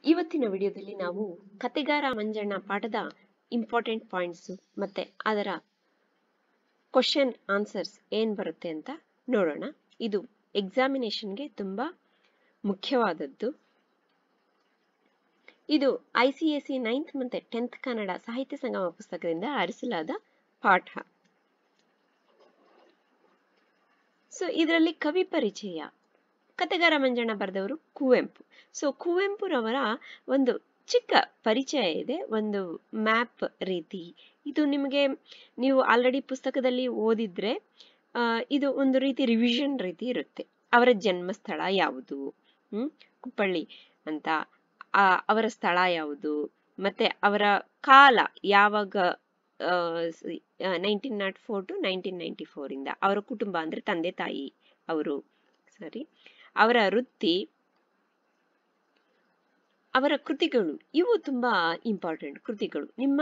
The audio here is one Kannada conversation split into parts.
ಇವತ್ತಿನ ವಿಡಿಯೋದಲ್ಲಿ ನಾವು ಕತೆಗಾರ ಮಂಜಣ್ಣ ಪಾಠದ ಇಂಪಾರ್ಟೆಂಟ್ ಪಾಯಿಂಟ್ಸ್ ಮತ್ತೆ ಅದರ ಕ್ವಶನ್ ಆನ್ಸರ್ಸ್ ಏನ್ ಬರುತ್ತೆ ಅಂತ ನೋಡೋಣ ಇದು ಎಕ್ಸಾಮಿನೇಷನ್ಗೆ ತುಂಬಾ ಮುಖ್ಯವಾದದ್ದು ಇದು I C S C ninth ಮತ್ತೆ ಟೆಂತ್ ಕನ್ನಡ ಸಾಹಿತ್ಯ ಸಂಗಮ ಪುಸ್ತಕದಿಂದ ಆರಿಸಲಾದ ಪಾಠ ಸೊ ಇದರಲ್ಲಿ ಕವಿ ಪರಿಚಯ ಕತೆಗಾರ ಮಂಜಣ್ಣ ಬರೆದವರು ಕುವೆಂಪು ಸೊ ಕುವೆಂಪುರವರ ಒಂದು ಚಿಕ್ಕ ಪರಿಚಯ ಇದೆ ಒಂದು ಮ್ಯಾಪ್ ರೀತಿ ಇದು ನಿಮಗೆ ನೀವು ಆಲ್ರೆಡಿ ಪುಸ್ತಕದಲ್ಲಿ ಓದಿದ್ರೆ ಆ, ಇದು ಒಂದು ರೀತಿ ರಿವಿಷನ್ ರೀತಿ ಇರುತ್ತೆ ಅವರ ಜನ್ಮಸ್ಥಳ ಯಾವುದು ಹ್ಮ್ ಕುಪ್ಪಳ್ಳಿ ಅಂತ ಆ, ಅವರ ಸ್ಥಳ ಯಾವುದು ಮತ್ತೆ ಅವರ ಕಾಲ ಯಾವಾಗ nineteen nought four to nineteen ninety four ಇಂದ ಅವರ ಕುಟುಂಬ ಅಂದ್ರೆ ತಂದೆ ತಾಯಿ ಅವರು ಸರಿ ಅವರ ವೃತ್ತಿ ಅವರ ಕೃತಿಗಳು ಇವು ತುಂಬಾ ಇಂಪಾರ್ಟೆಂಟ್ ಕೃತಿಗಳು ನಿಮ್ಮ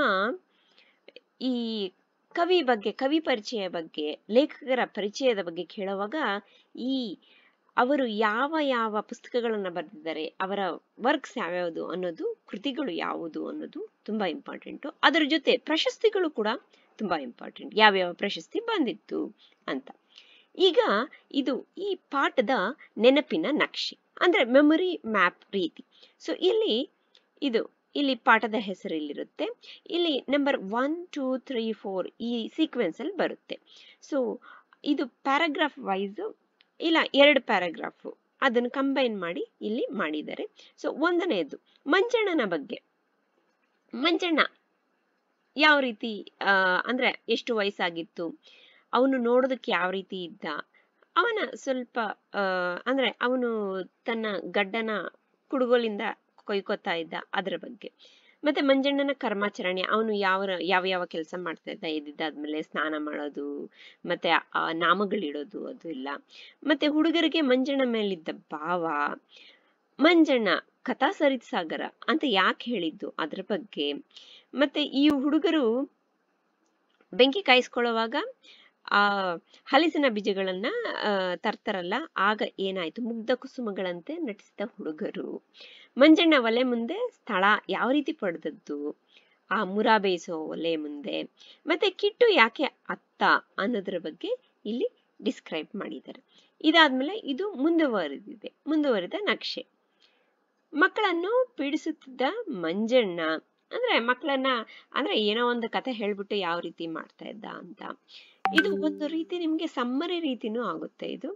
ಈ ಕವಿ ಬಗ್ಗೆ ಕವಿ ಪರಿಚಯ ಬಗ್ಗೆ ಲೇಖಕರ ಪರಿಚಯದ ಬಗ್ಗೆ ಕೇಳುವಾಗ ಈ ಅವರು ಯಾವ ಯಾವ ಪುಸ್ತಕಗಳನ್ನ ಬರೆದಿದ್ದಾರೆ ಅವರ ವರ್ಕ್ಸ್ ಯಾವ್ಯಾವುದು ಅನ್ನೋದು ಕೃತಿಗಳು ಯಾವುದು ಅನ್ನೋದು ತುಂಬಾ ಇಂಪಾರ್ಟೆಂಟ್ ಅದರ ಜೊತೆ ಪ್ರಶಸ್ತಿಗಳು ಕೂಡ ತುಂಬಾ ಇಂಪಾರ್ಟೆಂಟ್ ಯಾವ್ಯಾವ ಪ್ರಶಸ್ತಿ ಬಂದಿತ್ತು ಅಂತ ಈಗ ಇದು ಈ ಪಾಠದ ನೆನಪಿನ ನಕ್ಷೆ ಅಂದ್ರೆ ಮೆಮೊರಿ ಮ್ಯಾಪ್ ರೀತಿ ಸೊ ಇಲ್ಲಿ ಇದು ಇಲ್ಲಿ ಪಾಠದ ಹೆಸರು ಇಲ್ಲಿರುತ್ತೆ ಇಲ್ಲಿ number one two three four ಈ ಸೀಕ್ವೆನ್ಸ್ ಅಲ್ಲಿ ಬರುತ್ತೆ ಸೊ ಇದು ಪ್ಯಾರಾಗ್ರಾಫ್ ವೈಸ್ ಇಲ್ಲ ಎರಡು ಪ್ಯಾರಾಗ್ರಾಫ್ ಅದನ್ನು ಕಂಬೈನ್ ಮಾಡಿ ಇಲ್ಲಿ ಮಾಡಿದ್ದಾರೆ ಸೊ ಒಂದನೆಯದು ಮಂಜಣ್ಣನ ಬಗ್ಗೆ ಮಂಜಣ್ಣ ಯಾವ ರೀತಿ ಆ, ಅಂದ್ರೆ ಎಷ್ಟು ವಯಸ್ಸಾಗಿತ್ತು ಅವನು ನೋಡೋದಕ್ಕೆ ಯಾವ ರೀತಿ ಇದ್ದ ಅವನ ಸ್ವಲ್ಪ ಆ, ಅಂದ್ರೆ ಅವನು ತನ್ನ ಗಡ್ಡನ ಕುಡುಗೋಲಿಂದ ಕೊಯ್ಕೋತಾ ಇದ್ದ ಅದರ ಬಗ್ಗೆ ಮತ್ತೆ ಮಂಜಣ್ಣನ ಕರ್ಮಾಚರಣೆ ಅವನು ಯಾವ ಯಾವ ಯಾವ ಕೆಲಸ ಮಾಡ್ತಾ ಇದ್ದ ಎದ್ದಿದ್ದಾದ್ಮೇಲೆ ಸ್ನಾನ ಮಾಡೋದು ಮತ್ತೆ ಆ ನಾಮಗಳಿಡೋದು ಅದು ಇಲ್ಲ ಮತ್ತೆ ಹುಡುಗರಿಗೆ ಮಂಜಣ್ಣ ಮೇಲಿದ್ದ ಭಾವ ಮಂಜಣ್ಣ ಕಥಾ ಸರಿತ್ ಸಾಗರ ಅಂತ ಯಾಕೆ ಹೇಳಿದ್ದು ಅದ್ರ ಬಗ್ಗೆ ಮತ್ತೆ ಈ ಹುಡುಗರು ಬೆಂಕಿ ಕಾಯಿಸ್ಕೊಳ್ಳುವಾಗ ಆ ಹಲಸಿನ ಬೀಜಗಳನ್ನ ಆ, ತರ್ತಾರಲ್ಲ ಆಗ ಏನಾಯ್ತು ಮುಗ್ಧ ಕುಸುಮಗಳಂತೆ ನಟಿಸಿದ ಹುಡುಗರು ಮಂಜಣ್ಣ ಒಲೆ ಮುಂದೆ ಸ್ಥಳ ಯಾವ ರೀತಿ ಪಡೆದದ್ದು ಆ ಮುರಾ ಬೇಯಿಸೋ ಒಲೆ ಮುಂದೆ ಮತ್ತೆ ಕಿಟ್ಟು ಯಾಕೆ ಅತ್ತ ಅನ್ನೋದ್ರ ಬಗ್ಗೆ ಇಲ್ಲಿ ಡಿಸ್ಕ್ರೈಬ್ ಮಾಡಿದ್ದಾರೆ ಇದಾದ್ಮೇಲೆ ಇದು ಮುಂದುವರೆದಿದೆ ಮುಂದುವರೆದ ನಕ್ಷೆ ಮಕ್ಕಳನ್ನು ಪೀಡಿಸುತ್ತಿದ್ದ ಮಂಜಣ್ಣ ಅಂದ್ರೆ ಮಕ್ಕಳನ್ನ ಅಂದ್ರೆ ಏನೋ ಒಂದು ಕತೆ ಹೇಳ್ಬಿಟ್ಟು ಯಾವ ರೀತಿ ಮಾಡ್ತಾ ಇದ್ದ ಅಂತ ಇದು ಒಂದು ರೀತಿ ನಿಮ್ಗೆ ಸಮ್ಮರಿ ರೀತಿನೂ ಆಗುತ್ತೆ ಇದು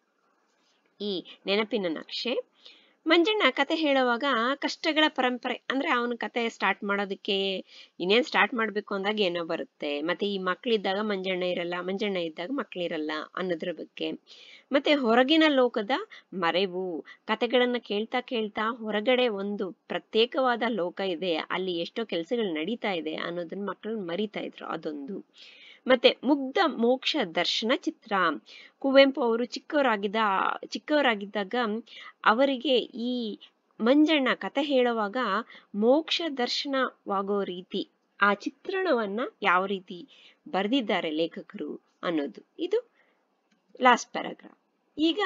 ಈ ನೆನಪಿನ ನಕ್ಷೆ ಮಂಜಣ್ಣ ಕತೆ ಹೇಳುವಾಗ ಕಷ್ಟಗಳ ಪರಂಪರೆ ಅಂದ್ರೆ ಅವನ ಕತೆ ಸ್ಟಾರ್ಟ್ ಮಾಡೋದಕ್ಕೆ ಇನ್ನೇನ್ ಸ್ಟಾರ್ಟ್ ಮಾಡ್ಬೇಕು ಅಂದಾಗ ಏನೋ ಬರುತ್ತೆ ಮತ್ತೆ ಈ ಮಕ್ಳಿದ್ದಾಗ ಮಂಜಣ್ಣ ಇರಲ್ಲ ಮಂಜಣ್ಣ ಇದ್ದಾಗ ಮಕ್ಳಿರಲ್ಲ ಅನ್ನೋದ್ರ ಬಗ್ಗೆ ಮತ್ತೆ ಹೊರಗಿನ ಲೋಕದ ಮರೆವು ಕತೆಗಳನ್ನ ಕೇಳ್ತಾ ಕೇಳ್ತಾ ಹೊರಗಡೆ ಒಂದು ಪ್ರತ್ಯೇಕವಾದ ಲೋಕ ಇದೆ ಅಲ್ಲಿ ಎಷ್ಟೋ ಕೆಲಸಗಳು ನಡೀತಾ ಇದೆ ಅನ್ನೋದನ್ನ ಮಕ್ಕಳು ಮರಿತಾ ಇದ್ರು ಅದೊಂದು ಮತ್ತೆ ಮುಗ್ಧ ಮೋಕ್ಷ ದರ್ಶನ ಚಿತ್ರ ಕುವೆಂಪು ಅವರು ಚಿಕ್ಕವರಾಗಿದ್ದ ಚಿಕ್ಕವರಾಗಿದ್ದಾಗ ಅವರಿಗೆ ಈ ಮಂಜಣ್ಣ ಕತೆ ಹೇಳುವಾಗ ಮೋಕ್ಷ ದರ್ಶನವಾಗೋ ರೀತಿ ಆ ಚಿತ್ರಣವನ್ನ ಯಾವ ರೀತಿ ಬರೆದಿದ್ದಾರೆ ಲೇಖಕರು ಅನ್ನೋದು ಇದು ಲಾಸ್ಟ್ ಪ್ಯಾರಾಗ್ರಾಫ್ ಈಗ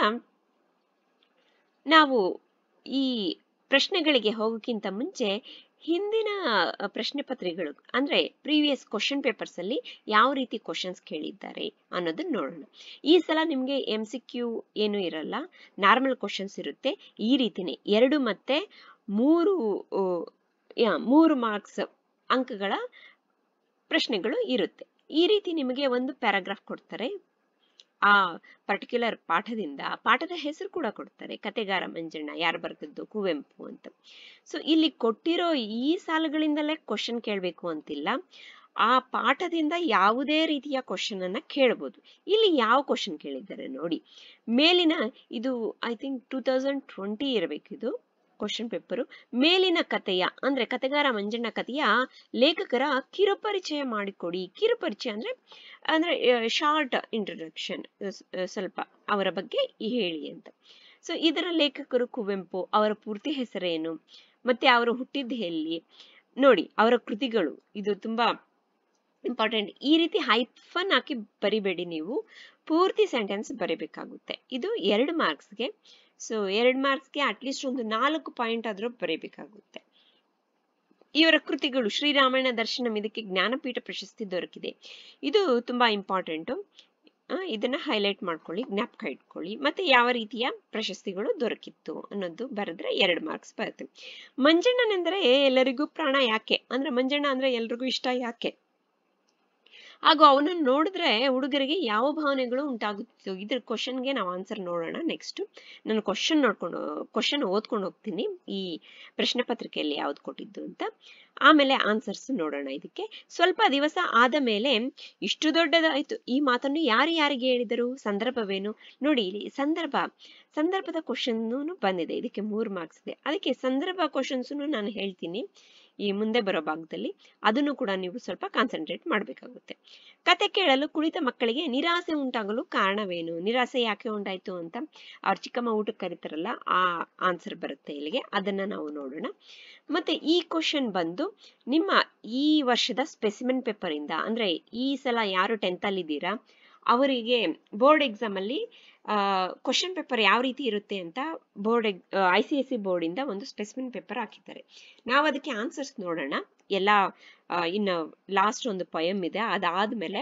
ನಾವು ಈ ಪ್ರಶ್ನೆಗಳಿಗೆ ಹೋಗೋಕ್ಕಿಂತ ಮುಂಚೆ ಹಿಂದಿನ ಅ, ಪ್ರಶ್ನೆ ಪತ್ರಿಕೆಗಳು ಅಂದ್ರೆ ಪ್ರೀವಿಯಸ್ ಕ್ವಶನ್ ಪೇಪರ್ಸ್ ಅಲ್ಲಿ ಯಾವ ರೀತಿ ಕ್ವಶನ್ಸ್ ಕೇಳಿದ್ದಾರೆ ಅನ್ನೋದನ್ನ ನೋಡೋಣ ಈ ಸಲ ನಿಮ್ಗೆ ಎಂ ಸಿ ಕ್ಯೂ ಏನು ಇರಲ್ಲ ನಾರ್ಮಲ್ ಕ್ವಶನ್ಸ್ ಇರುತ್ತೆ ಈ ರೀತಿನೇ ಎರಡು ಮತ್ತೆ ಮೂರು ಆ, ಯಾ, ಮೂರು ಮಾರ್ಕ್ಸ್ ಅಂಕಗಳ ಪ್ರಶ್ನೆಗಳು ಇರುತ್ತೆ ಈ ರೀತಿ ನಿಮಗೆ ಒಂದು ಪ್ಯಾರಾಗ್ರಾಫ್ ಕೊಡ್ತಾರೆ ಆ ಪರ್ಟಿಕ್ಯುಲರ್ ಪಾಠದಿಂದ ಪಾಠದ ಹೆಸರು ಕೂಡ ಕೊಡ್ತಾರೆ ಕತೆಗಾರ ಮಂಜಣ್ಣ ಯಾರು ಬರೆದದ್ದು ಕುವೆಂಪು ಅಂತ ಸೊ ಇಲ್ಲಿ ಕೊಟ್ಟಿರೋ ಈ ಸಾಲುಗಳಿಂದಲೇ ಕ್ವಶನ್ ಕೇಳಬೇಕು ಅಂತಿಲ್ಲ ಆ ಪಾಠದಿಂದ ಯಾವುದೇ ರೀತಿಯ ಕ್ವಶನ್ ಅನ್ನ ಕೇಳಬಹುದು ಇಲ್ಲಿ ಯಾವ ಕ್ವಶನ್ ಕೇಳಿದ್ದಾರೆ ನೋಡಿ ಮೇಲಿನ ಇದು I think two thousand twenty ಇರಬೇಕಿದು ಕ್ವಶನ್ ಪೇಪರು ಮೇಲಿನ ಕಥೆಯ ಅಂದ್ರೆ ಕತೆಗಾರ ಮಂಜಣ್ಣ ಕಥೆಯ ಲೇಖಕರ ಕಿರುಪರಿಚಯ ಮಾಡಿಕೊಡಿ ಕಿರುಪರಿಚಯ ಅಂದ್ರೆ ಅಂದ್ರೆ ಶಾರ್ಟ್ ಇಂಟ್ರೊಡಕ್ಷನ್ ಸ್ವಲ್ಪ ಅವರ ಬಗ್ಗೆ ಹೇಳಿ ಅಂತ ಸೊ ಇದರ ಲೇಖಕರು ಕುವೆಂಪು ಅವರ ಪೂರ್ತಿ ಹೆಸರೇನು ಮತ್ತೆ ಅವರು ಹುಟ್ಟಿದ್ದು ಎಲ್ಲಿ ನೋಡಿ ಅವರ ಕೃತಿಗಳು ಇದು ತುಂಬಾ ಇಂಪಾರ್ಟೆಂಟ್ ಈ ರೀತಿ ಹೈಫನ್ ಹಾಕಿ ಬರಿಬೇಡಿ ನೀವು ಪೂರ್ತಿ ಸೆಂಟೆನ್ಸ್ ಬರಿಬೇಕಾಗುತ್ತೆ ಇದು ಎರಡು ಮಾರ್ಕ್ಸ್ಗೆ ಸೊ ಎರಡು ಮಾರ್ಕ್ಸ್ಗೆ ಅಟ್ಲೀಸ್ಟ್ ಒಂದು ನಾಲ್ಕು ಪಾಯಿಂಟ್ ಆದ್ರೂ ಬರೀಬೇಕಾಗುತ್ತೆ ಇವರ ಕೃತಿಗಳು ಶ್ರೀರಾಮಾಯಣ ದರ್ಶನಂ ಇದಕ್ಕೆ ಜ್ಞಾನಪೀಠ ಪ್ರಶಸ್ತಿ ದೊರಕಿದೆ ಇದು ತುಂಬಾ ಇಂಪಾರ್ಟೆಂಟು ಇದನ್ನ ಹೈಲೈಟ್ ಮಾಡ್ಕೊಳ್ಳಿ ಜ್ಞಾಪಕ ಇಟ್ಕೊಳ್ಳಿ ಮತ್ತೆ ಯಾವ ರೀತಿಯ ಪ್ರಶಸ್ತಿಗಳು ದೊರಕಿತ್ತು ಅನ್ನೋದು ಬರೆದ್ರೆ ಎರಡು ಮಾರ್ಕ್ಸ್ ಬರುತ್ತೆ ಮಂಜಣ್ಣನೆಂದರೆ ಎಲ್ಲರಿಗೂ ಪ್ರಾಣ ಯಾಕೆ ಅಂದ್ರೆ ಮಂಜಣ್ಣ ಅಂದ್ರೆ ಎಲ್ರಿಗೂ ಇಷ್ಟ ಯಾಕೆ ಹಾಗೂ ಅವನನ್ನು ನೋಡಿದ್ರೆ ಹುಡುಗರಿಗೆ ಯಾವ ಭಾವನೆಗಳು ಉಂಟಾಗುತ್ತಿತ್ತು ಇದ್ರ ಕ್ವಶನ್ಗೆ ನಾವು ಆನ್ಸರ್ ನೋಡೋಣ ನೆಕ್ಸ್ಟ್ ನಾನು ಕ್ವಶನ್ ನೋಡ್ಕೊಂಡು ಕ್ವಶನ್ ಓದ್ಕೊಂಡು ಹೋಗ್ತೀನಿ ಈ ಪ್ರಶ್ನೆ ಪತ್ರಿಕೆಯಲ್ಲಿ ಯಾವ್ದು ಕೊಟ್ಟಿದ್ದು ಅಂತ ಆಮೇಲೆ ಆನ್ಸರ್ಸ್ ನೋಡೋಣ ಇದಕ್ಕೆ ಸ್ವಲ್ಪ ದಿವಸ ಆದ ಮೇಲೆ ಇಷ್ಟು ದೊಡ್ಡದಾಯ್ತು ಈ ಮಾತನ್ನು ಯಾರು ಯಾರಿಗೆ ಹೇಳಿದರು ಸಂದರ್ಭವೇನು ನೋಡಿ ಇಲ್ಲಿ ಸಂದರ್ಭ ಸಂದರ್ಭದ ಕ್ವಶನ್ ಬಂದಿದೆ ಇದಕ್ಕೆ ಮೂರು ಮಾರ್ಕ್ಸ್ ಇದೆ ಅದಕ್ಕೆ ಸಂದರ್ಭ ಕ್ವಶನ್ಸ್ ನಾನು ಹೇಳ್ತೀನಿ ಈ ಮುಂದೆ ಬರೋ ಭಾಗದಲ್ಲಿ ಅದನ್ನು ಕೂಡ ನೀವು ಸ್ವಲ್ಪ ಕಾನ್ಸಂಟ್ರೇಟ್ ಮಾಡಬೇಕಾಗುತ್ತೆ ಕತೆ ಕೇಳಲು ಕುಳಿತ ಮಕ್ಕಳಿಗೆ ನಿರಾಸೆ ಉಂಟಾಗಲು ಕಾರಣವೇನು ನಿರಾಸೆ ಯಾಕೆ ಉಂಟಾಯ್ತು ಅಂತ ಅವ್ರ ಚಿಕ್ಕಮ್ಮ ಊಟಕ್ಕೆ ಕರೀತಾರಲ್ಲ ಆ ಆನ್ಸರ್ ಬರುತ್ತೆ ಇಲ್ಲಿಗೆ ಅದನ್ನ ನಾವು ನೋಡೋಣ ಮತ್ತೆ ಈ ಕ್ವಶನ್ ಬಂದು ನಿಮ್ಮ ಈ ವರ್ಷದ ಸ್ಪೆಸಿಮೆನ್ ಪೇಪರ್ ಇಂದ ಅಂದ್ರೆ ಈ ಸಲ ಯಾರು ಟೆಂತ್ ಅಲ್ಲಿ ಇದ್ದೀರಾ ಅವರಿಗೆ ಬೋರ್ಡ್ ಎಕ್ಸಾಮ್ ಅಲ್ಲಿ ಕ್ವಶನ್ ಪೇಪರ್ ಯಾವ ರೀತಿ ಇರುತ್ತೆ ಅಂತ board I C S C board ಇಂದ ಒಂದು ಸ್ಪೆಸಿಮೆನ್ ಪೇಪರ್ ಹಾಕಿದ್ದಾರೆ ನಾವು ಅದಕ್ಕೆ ಆನ್ಸರ್ಸ್ ನೋಡೋಣ ಎಲ್ಲ ಇನ್ನು ಲಾಸ್ಟ್ ಒಂದು ಪೊಯಮ್ ಇದೆ ಅದಾದ್ಮೇಲೆ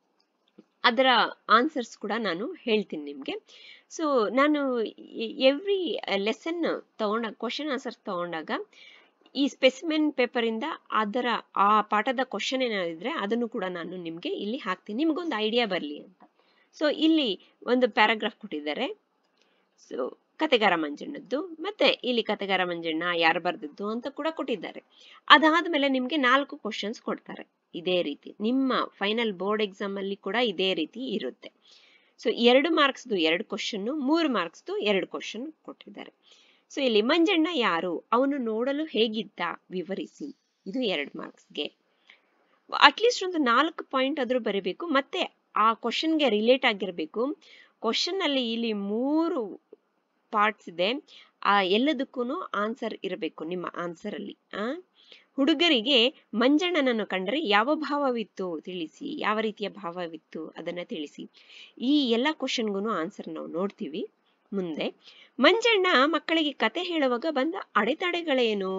ಅದರ ಆನ್ಸರ್ಸ್ ಕೂಡ ನಾನು ಹೇಳ್ತೀನಿ ನಿಮಗೆ ಸೊ ನಾನು ಎವ್ರಿ ಲೆಸನ್ ತಗೊಂಡಾಗ ಕ್ವಶನ್ ಆನ್ಸರ್ಸ್ ತಗೊಂಡಾಗ ಈ ಸ್ಪೆಸಿಮೆನ್ ಪೇಪರ್ ಇಂದ ಅದರ ಆ ಪಾಠದ ಕ್ವಶನ್ ಏನಾದಿದ್ರೆ ಅದನ್ನು ಕೂಡ ನಾನು ನಿಮ್ಗೆ ಇಲ್ಲಿ ಹಾಕ್ತೀನಿ ನಿಮ್ಗೊಂದು ಐಡಿಯಾ ಬರಲಿ ಅಂತ ಸೊ ಇಲ್ಲಿ ಒಂದು ಪ್ಯಾರಾಗ್ರಾಫ್ ಕೊಟ್ಟಿದ್ದಾರೆ ಸೊ ಕತೆಗಾರ ಮಂಜಣ್ಣದ್ದು ಮತ್ತೆ ಇಲ್ಲಿ ಕತೆಗಾರ ಮಂಜಣ್ಣ ಯಾರು ಬರ್ದದ್ದು ಅಂತ ಕೂಡ ಕೊಟ್ಟಿದ್ದಾರೆ ಅದಾದ್ಮೇಲೆ ನಿಮ್ಗೆ ನಾಲ್ಕು ಕ್ವಶನ್ಸ್ ಕೊಡ್ತಾರೆ ಇದೇ ರೀತಿ ನಿಮ್ಮ ಫೈನಲ್ ಬೋರ್ಡ್ ಎಕ್ಸಾಮ್ ಅಲ್ಲಿ ಕೂಡ ಇದೇ ರೀತಿ ಇರುತ್ತೆ ಸೊ ಎರಡು ಮಾರ್ಕ್ಸ್ದು ಎರಡು ಕ್ವಶನ್ ಮೂರು ಮಾರ್ಕ್ಸ್ದು ಎರಡು ಕ್ವಶನ್ ಕೊಟ್ಟಿದ್ದಾರೆ ಸೊ ಇಲ್ಲಿ ಮಂಜಣ್ಣ ಯಾರು ಅವನು ನೋಡಲು ಹೇಗಿದ್ದ ವಿವರಿಸಿ ಇದು ಎರಡು ಮಾರ್ಕ್ಸ್ಗೆ ಅಟ್ಲೀಸ್ಟ್ ಒಂದು ನಾಲ್ಕು ಪಾಯಿಂಟ್ ಆದ್ರೂ ಬರೀಬೇಕು ಮತ್ತೆ ಆ ಕ್ವಶನ್ಗೆ ರಿಲೇಟ್ ಆಗಿರ್ಬೇಕು ಕ್ವಶನ್ ಅಲ್ಲಿ ಇಲ್ಲಿ ಮೂರು ಪಾರ್ಟ್ಸ್ ಇದೆ ಆ ಎಲ್ಲದಕ್ಕೂ ಆನ್ಸರ್ ಇರಬೇಕು ನಿಮ್ಮ ಆನ್ಸರ್ ಅಲ್ಲಿ ಆ ಹುಡುಗರಿಗೆ ಮಂಜಣ್ಣನನ್ನು ಕಂಡರೆ ಯಾವ ಭಾವವಿತ್ತು ತಿಳಿಸಿ ಯಾವ ರೀತಿಯ ಭಾವವಿತ್ತು ಅದನ್ನ ತಿಳಿಸಿ ಈ ಎಲ್ಲ ಕ್ವಶನ್ಗೂ ಆನ್ಸರ್ ನಾವು ನೋಡ್ತೀವಿ ಮುಂದೆ ಮಂಜಣ್ಣ ಮಕ್ಕಳಿಗೆ ಕತೆ ಹೇಳುವಾಗ ಬಂದ ಅಡೆತಡೆಗಳೇನು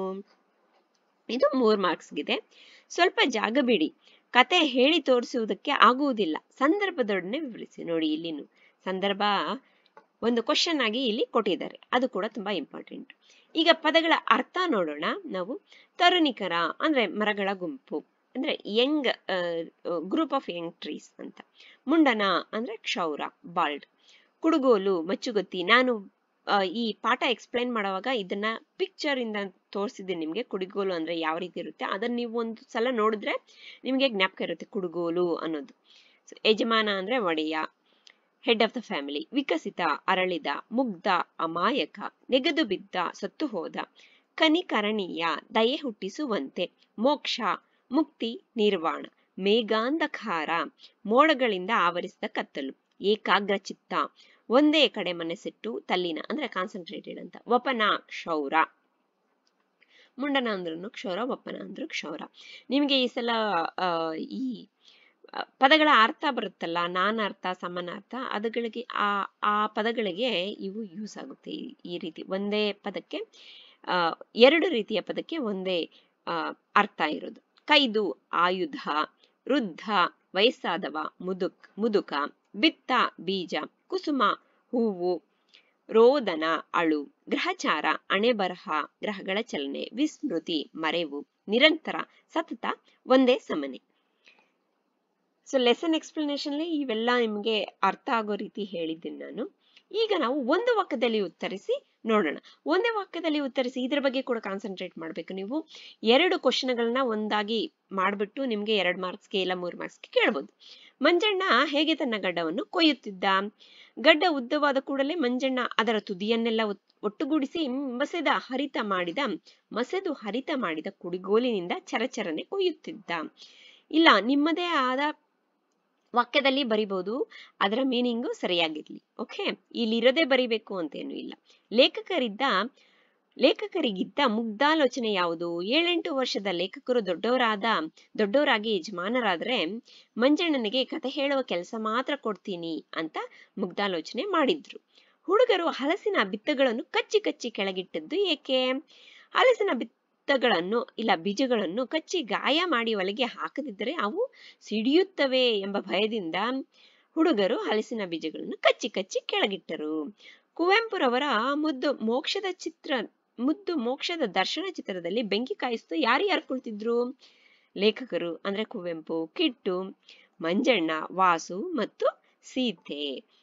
ಇದು ಮೂರ್ ಮಾರ್ಕ್ಸ್ಗಿದೆ ಸ್ವಲ್ಪ ಜಾಗ ಬಿಡಿ ಕತೆ ಹೇಳಿ ತೋರಿಸುವುದಕ್ಕೆ ಆಗುವುದಿಲ್ಲ ಸಂದರ್ಭದೊಡನೆ ವಿವರಿಸಿ ನೋಡಿ ಇಲ್ಲಿನು ಸಂದರ್ಭ ಒಂದು ಕ್ವಶನ್ ಆಗಿ ಇಲ್ಲಿ ಕೊಟ್ಟಿದ್ದಾರೆ ಅದು ಕೂಡ ತುಂಬಾ ಇಂಪಾರ್ಟೆಂಟ್ ಈಗ ಪದಗಳ ಅರ್ಥ ನೋಡೋಣ ನಾವು ತರುಣಿಕರ ಅಂದ್ರೆ ಮರಗಳ ಗುಂಪು ಅಂದ್ರೆ young group of young trees ಅಂತ ಮುಂಡನ ಅಂದ್ರೆ ಕ್ಷೌರ ಬಾಲ್ಡ್ ಕುಡುಗೋಲು ಮಚ್ಚುಗೊತ್ತಿ ನಾನು ಈ ಪಾಠ ಎಕ್ಸ್ಪ್ಲೈನ್ ಮಾಡುವಾಗ ಇದನ್ನ ಪಿಕ್ಚರ್ ಇಂದ ತೋರಿಸಿದ್ದೀನಿ ನಿಮ್ಗೆ ಕುಡುಗೋಲು ಅಂದ್ರೆ ಯಾವ ರೀತಿ ಇರುತ್ತೆ ಅದನ್ನ ನೀವು ಒಂದು ಸಲ ನೋಡಿದ್ರೆ ನಿಮ್ಗೆ ಜ್ಞಾಪಕ ಇರುತ್ತೆ ಕುಡುಗೋಲು ಅನ್ನೋದು ಯಜಮಾನ ಅಂದ್ರೆ ಒಡೆಯ ಹೆಡ್ ಆಫ್ ದ ಫ್ಯಾಮಿಲಿ ವಿಕಸಿತ ಅರಳಿದ ಮುಗ್ಧ ಅಮಾಯಕ ನೆಗೆದು ಬಿದ್ದ ಸತ್ತು ಹೋದ ಕನಿಕರಣೀಯ ದಯೆ ಹುಟ್ಟಿಸುವಂತೆ ಮೋಕ್ಷ ಮುಕ್ತಿ ನಿರ್ವಾಣ ಮೇಘಾಂಧಕಾರ ಮೋಡಗಳಿಂದ ಆವರಿಸಿದ ಕತ್ತಲು ಏಕಾಗ್ರ ಚಿತ್ತ ಒಂದೇ ಕಡೆ ಮನಸ್ಸಿಟ್ಟು ತಲ್ಲಿನ ಅಂದ್ರೆ ಕಾನ್ಸಂಟ್ರೇಟೆಡ್ ಅಂತ ವಪನ ಕ್ಷೌರ ಮುಂಡನ ಅಂದ್ರೂ ಕ್ಷೌರ ವಪನ ಅಂದ್ರು ಕ್ಷೌರ ನಿಮ್ಗೆ ಈ ಸಲ ಈ ಪದಗಳ ಅರ್ಥ ಬರುತ್ತಲ್ಲ ನಾನಾರ್ಥ ಸಮಾನಾರ್ಥ ಅದಗಳಿಗೆ ಆ ಆ ಪದಗಳಿಗೆ ಇವು ಯೂಸ್ ಆಗುತ್ತೆ ಈ ರೀತಿ ಒಂದೇ ಪದಕ್ಕೆ ಆ ಎರಡು ರೀತಿಯ ಪದಕ್ಕೆ ಒಂದೇ ಆ ಅರ್ಥ ಇರೋದು ಕೈದು ಆಯುಧ ವೃದ್ಧ ವಯಸ್ಸಾದವ ಮುದುಕ್ ಮುದುಕ ಬಿತ್ತ ಬೀಜ ಕುಸುಮ ಹೂವು ರೋದನ ಅಳು ಗ್ರಹಚಾರ ಅಣೆಬರಹ ಗ್ರಹಗಳ ಚಲನೆ ವಿಸ್ಮೃತಿ ಮರೆವು ನಿರಂತರ ಸತತ ಒಂದೇ ಸಮನೆ ಸೊ ಲೆಸನ್ ಎಕ್ಸ್ಪ್ಲನೇಷನ್ ಇವೆಲ್ಲ ನಿಮಗೆ ಅರ್ಥ ಆಗೋ ರೀತಿ ಹೇಳಿದ್ದೀನಿ ನಾನು ಈಗ ನಾವು ಒಂದು ವಾಕ್ಯದಲ್ಲಿ ಉತ್ತರಿಸಿ ನೋಡೋಣ ಒಂದೇ ವಾಕ್ಯದಲ್ಲಿ ಉತ್ತರಿಸಿ ಇದ್ರ ಬಗ್ಗೆ ಕೂಡ ಕಾನ್ಸಂಟ್ರೇಟ್ ಮಾಡಬೇಕು ನೀವು ಎರಡು ಕ್ವಶನ್ಗಳನ್ನ ಒಂದಾಗಿ ಮಾಡ್ಬಿಟ್ಟು ನಿಮ್ಗೆ ಎರಡು ಮಾರ್ಕ್ಸ್ಗೆ ಇಲ್ಲ ಮೂರು ಮಾರ್ಕ್ಸ್ಗೆ ಕೇಳ್ಬೋದು ಮಂಜಣ್ಣ ಹೇಗೆ ತನ್ನ ಗಡ್ಡವನ್ನು ಕೊಯ್ಯುತ್ತಿದ್ದ ಗಡ್ಡ ಉದ್ದವಾದ ಕೂಡಲೇ ಮಂಜಣ್ಣ ಅದರ ತುದಿಯನ್ನೆಲ್ಲ ಒಟ್ಟುಗೂಡಿಸಿ ಮಸೆದ ಹರಿತ ಮಾಡಿದ ಮಸೆದು ಹರಿತ ಮಾಡಿದ ಕುಡಿಗೋಲಿನಿಂದ ಚರಚರನೆ ಕೊಯ್ಯುತ್ತಿದ್ದ ಇಲ್ಲ ನಿಮ್ಮದೇ ಆದ ವಾಕ್ಯದಲ್ಲಿ ಬರಿಬಹುದು ಅದರ ಮೀನಿಂಗು ಸರಿಯಾಗಿರ್ಲಿ ಓಕೆ ಇಲ್ಲಿರೋದೇ ಬರಿಬೇಕು ಅಂತೇನು ಇಲ್ಲ ಲೇಖಕರಿದ್ದ ಲೇಖಕರಿಗಿದ್ದ ಮುಗ್ಧಾಲೋಚನೆ ಯಾವುದು ಏಳೆಂಟು ವರ್ಷದ ಲೇಖಕರು ದೊಡ್ಡವರಾದ ದೊಡ್ಡವರಾಗಿ ಯಜಮಾನರಾದ್ರೆ ಮಂಜಣ್ಣನಿಗೆ ಕತೆ ಹೇಳುವ ಕೆಲಸ ಮಾತ್ರ ಕೊಡ್ತೀನಿ ಅಂತ ಮುಗ್ಧಾಲೋಚನೆ ಮಾಡಿದ್ರು ಹುಡುಗರು ಹಲಸಿನ ಬಿತ್ತಗಳನ್ನು ಕಚ್ಚಿ ಕಚ್ಚಿ ಕೆಳಗಿಟ್ಟದ್ದು ಏಕೆ ಹಲಸಿನ ಬಿತ್ತಗಳನ್ನು ಇಲ್ಲ ಬೀಜಗಳನ್ನು ಕಚ್ಚಿ ಗಾಯ ಮಾಡಿ ಒಳಗೆ ಹಾಕದಿದ್ದರೆ ಅವು ಸಿಡಿಯುತ್ತವೆ ಎಂಬ ಭಯದಿಂದ ಹುಡುಗರು ಹಲಸಿನ ಬೀಜಗಳನ್ನು ಕಚ್ಚಿ ಕಚ್ಚಿ ಕೆಳಗಿಟ್ಟರು ಕುವೆಂಪುರವರ ಮುದ್ದು ಮೋಕ್ಷದ ಚಿತ್ರ ಮುದ್ದು ಮೋಕ್ಷದ ದರ್ಶನ ಚಿತ್ರದಲ್ಲಿ ಬೆಂಕಿ ಕಾಯಿಸ್ತು ಯಾರು ಯಾರು ಕುಳಿತಿದ್ರು ಲೇಖಕರು ಅಂದ್ರೆ ಕುವೆಂಪು ಕಿಟ್ಟು ಮಂಜಣ್ಣ ವಾಸು ಮತ್ತು ಸೀತೆ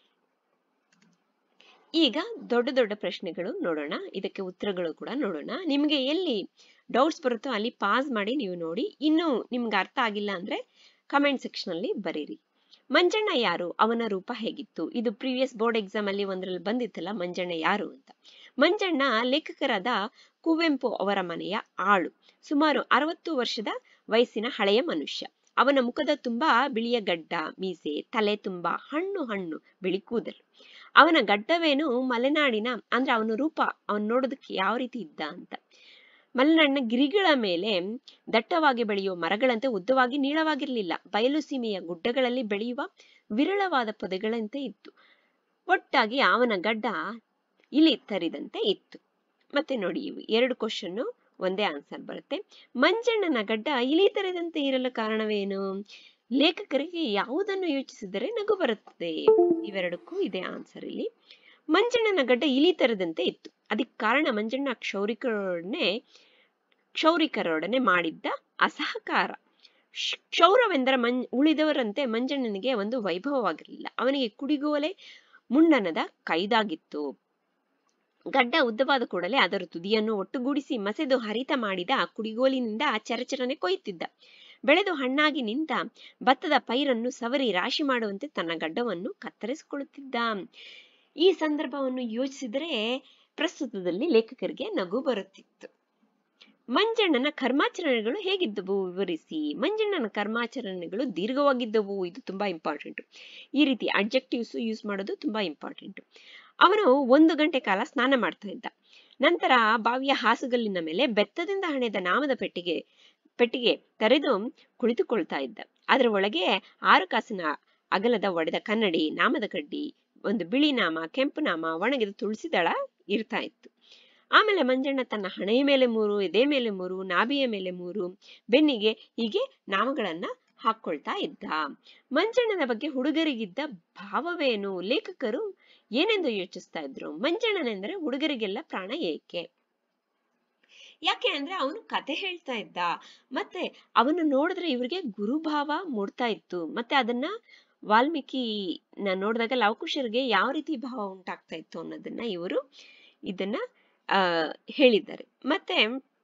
ಈಗ ದೊಡ್ಡ ದೊಡ್ಡ ಪ್ರಶ್ನೆಗಳು ನೋಡೋಣ ಇದಕ್ಕೆ ಉತ್ತರಗಳು ಕೂಡ ನೋಡೋಣ ನಿಮಗೆ ಎಲ್ಲಿ ಡೌಟ್ಸ್ ಬರುತ್ತೋ ಅಲ್ಲಿ ಪಾಸ್ ಮಾಡಿ ನೀವು ನೋಡಿ ಇನ್ನು ನಿಮ್ಗೆ ಅರ್ಥ ಆಗಿಲ್ಲ ಅಂದ್ರೆ ಕಮೆಂಟ್ ಸೆಕ್ಷನ್ ಅಲ್ಲಿ ಬರೀರಿ ಮಂಜಣ್ಣ ಯಾರು ಅವನ ರೂಪ ಹೇಗಿತ್ತು ಇದು ಪ್ರೀವಿಯಸ್ ಬೋರ್ಡ್ ಎಕ್ಸಾಮ್ ಅಲ್ಲಿ ಒಂದ್ರಲ್ಲಿ ಬಂದಿತ್ತಲ್ಲ ಮಂಜಣ್ಣ ಯಾರು ಅಂತ ಮಂಜಣ್ಣ ಲೇಖಕರಾದ ಕುವೆಂಪು ಅವರ ಮನೆಯ ಆಳು ಸುಮಾರು ಅರವತ್ತು ವರ್ಷದ ವಯಸ್ಸಿನ ಹಳೆಯ ಮನುಷ್ಯ ಅವನ ಮುಖದ ತುಂಬಾ ಬಿಳಿಯ ಗಡ್ಡ ಮೀಸೆ ತಲೆ ತುಂಬಾ ಹಣ್ಣು ಹಣ್ಣು ಬಿಳಿ ಕೂದಲು ಅವನ ಗಡ್ಡವೇನು ಮಲೆನಾಡಿನ ಅಂದ್ರೆ ಅವನ ರೂಪ ಅವನ್ ನೋಡೋದಕ್ಕೆ ಯಾವ ರೀತಿ ಇದ್ದ ಅಂತ ಮಲೆನಾಡಿನ ಗಿರಿಗಳ ಮೇಲೆ ದಟ್ಟವಾಗಿ ಬೆಳೆಯುವ ಮರಗಳಂತೆ ಉದ್ದವಾಗಿ ನೀಳವಾಗಿರ್ಲಿಲ್ಲ ಬಯಲು ಸೀಮೆಯ ಗುಡ್ಡಗಳಲ್ಲಿ ಬೆಳೆಯುವ ವಿರಳವಾದ ಪೊದೆಗಳಂತೆ ಇತ್ತು ಒಟ್ಟಾಗಿ ಅವನ ಗಡ್ಡ ಇಲಿ ತರಿದಂತೆ ಇತ್ತು ಮತ್ತೆ ನೋಡಿ ಇವು ಎರಡು ಕ್ವಶನ್ ಒಂದೇ ಆನ್ಸರ್ ಬರುತ್ತೆ ಮಂಜಣ್ಣನ ಗಡ್ಡ ಇಲಿ ತರಿದಂತೆ ಇರಲು ಕಾರಣವೇನು ಲೇಖಕರಿಗೆ ಯಾವುದನ್ನು ಯೋಚಿಸಿದರೆ ನಗು ಬರುತ್ತದೆ ಇವೆರಡಕ್ಕೂ ಇದೆ ಆನ್ಸರ್ ಇಲ್ಲಿ ಮಂಜಣ್ಣನ ಗಡ್ಡ ಇಲಿ ತರದಂತೆ ಇತ್ತು ಅದಕ್ಕೆ ಕಾರಣ ಮಂಜಣ್ಣ ಕ್ಷೌರಿಕರೊಡನೆ ಕ್ಷೌರಿಕರೊಡನೆ ಮಾಡಿದ್ದ ಅಸಹಕಾರ ಕ್ಷೌರವೆಂದರೆ ಮಂ ಉಳಿದವರಂತೆ ಮಂಜಣ್ಣನಿಗೆ ಒಂದು ವೈಭವವಾಗಿರಲಿಲ್ಲ ಅವನಿಗೆ ಕುಡಿಗೋಲೆ ಮುಂಡನದ ಕೈದಾಗಿತ್ತು ಗಡ್ಡ ಉದ್ದವಾದ ಕೂಡಲೇ ಅದರ ತುದಿಯನ್ನು ಒಟ್ಟುಗೂಡಿಸಿ ಮಸೆದು ಹರಿತ ಮಾಡಿದ ಕುಡಿಗೋಲಿನಿಂದ ಚರಚರನೆ ಕೊಯ್ಯುತ್ತಿದ್ದ ಬೆಳೆದು ಹಣ್ಣಾಗಿ ನಿಂತ ಭತ್ತದ ಪೈರನ್ನು ಸವರಿ ರಾಶಿ ಮಾಡುವಂತೆ ತನ್ನ ಗಡ್ಡವನ್ನು ಕತ್ತರಿಸಿಕೊಳ್ಳುತ್ತಿದ್ದ ಈ ಸಂದರ್ಭವನ್ನು ಯೋಚಿಸಿದರೆ ಪ್ರಸ್ತುತದಲ್ಲಿ ಲೇಖಕರಿಗೆ ನಗು ಬರುತ್ತಿತ್ತು ಮಂಜಣ್ಣನ ಕರ್ಮಾಚರಣೆಗಳು ಹೇಗಿದ್ದವು ವಿವರಿಸಿ ಮಂಜಣ್ಣನ ಕರ್ಮಾಚರಣೆಗಳು ದೀರ್ಘವಾಗಿದ್ದವು ಇದು ತುಂಬಾ ಇಂಪಾರ್ಟೆಂಟ್ ಈ ರೀತಿ ಅಡ್ಜೆಕ್ಟಿವ್ಸ್ ಯೂಸ್ ಮಾಡೋದು ತುಂಬಾ ಇಂಪಾರ್ಟೆಂಟ್ ಅವನು ಒಂದು ಗಂಟೆ ಕಾಲ ಸ್ನಾನ ಮಾಡ್ತಾ ಇದ್ದ ನಂತರ ಬಾವಿಯ ಹಾಸುಗಲ್ಲಿನ ಮೇಲೆ ಬೆತ್ತದಿಂದ ಹಣೆದ ನಾಮದ ಪೆಟ್ಟಿಗೆ ಪೆಟ್ಟಿಗೆ ತೆರೆದು ಕುಳಿತುಕೊಳ್ತಾ ಇದ್ದ ಅದರ ಒಳಗೆ ಆರು ಕಾಸಿನ ಅಗಲದ ಒಡೆದ ಕನ್ನಡಿ ನಾಮದ ಕಡ್ಡಿ ಒಂದು ಬಿಳಿ ನಾಮ ಕೆಂಪು ನಾಮ ಒಣಗಿದ ತುಳಸಿ ದಳ ಇರ್ತಾ ಇತ್ತು ಆಮೇಲೆ ಮಂಜಣ್ಣ ತನ್ನ ಹಣೆಯ ಮೇಲೆ ಮೂರು ಎದೆ ಮೇಲೆ ಮೂರು ನಾಭಿಯ ಮೇಲೆ ಮೂರು ಬೆನ್ನಿಗೆ ಹೀಗೆ ನಾಮಗಳನ್ನ ಹಾಕೊಳ್ತಾ ಇದ್ದ ಮಂಜಣ್ಣನ ಬಗ್ಗೆ ಹುಡುಗರಿಗಿದ್ದ ಭಾವವೇನು ಲೇಖಕರು ಏನೆಂದು ಯೋಚಿಸ್ತಾ ಇದ್ರು ಮಂಜಣ್ಣನೆಂದರೆ ಹುಡುಗರಿಗೆಲ್ಲ ಪ್ರಾಣ ಏಕೆ ಯಾಕೆ ಅಂದ್ರೆ ಅವನು ಕತೆ ಹೇಳ್ತಾ ಇದ್ದ ಮತ್ತೆ ಅವನು ನೋಡಿದ್ರೆ ಇವ್ರಿಗೆ ಗುರುಭಾವ ಮೂಡ್ತಾ ಇತ್ತು ಮತ್ತೆ ಅದನ್ನ ವಾಲ್ಮೀಕಿ ನೋಡಿದಾಗ ಲವಕುಶರಿಗೆ ಯಾವ ರೀತಿ ಭಾವ ಉಂಟಾಗ್ತಾ ಇತ್ತು ಅನ್ನೋದನ್ನ ಇವರು ಇದನ್ನ ಆ ಹೇಳಿದ್ದಾರೆ ಮತ್ತೆ